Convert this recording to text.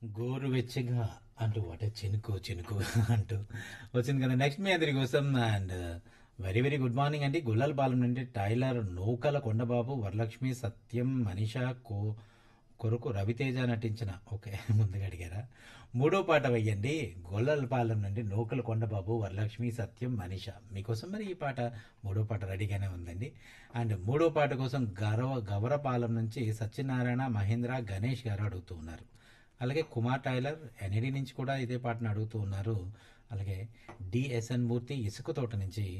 గోరువెచ్చగా అంటూ వాటే చినుకు చినుకు అంటూ వచ్చింది కదా నెక్స్ట్ మీ అందరి కోసం and very very good morning అండి గుల్లలపాలెం నుండి టైలర్ నౌకల కొండబాబు వరలక్ష్మి సత్యం మనీషా కో కొరకు రవితేజ నటించిన ఓకే ముందుగా అడిగారా మూడో పాట వెయ్యండి గొల్లలపాలెం నుండి నౌకల కొండబాబు వరలక్ష్మి సత్యం మనీష మీకోసం మరి ఈ పాట మూడో పాట రెడీగానే ఉందండి అండ్ మూడో పాట కోసం గరవ గవరపాలెం నుంచి సత్యనారాయణ మహేంద్ర గణేష్ గారు అడుగుతూ ఉన్నారు అలాగే కుమార్ టైలర్ ఎన్ఈడి నుంచి కూడా ఇదే పాటను అడుగుతూ ఉన్నారు అలాగే డిఎస్ఎన్ మూర్తి ఇసుక తోట నుంచి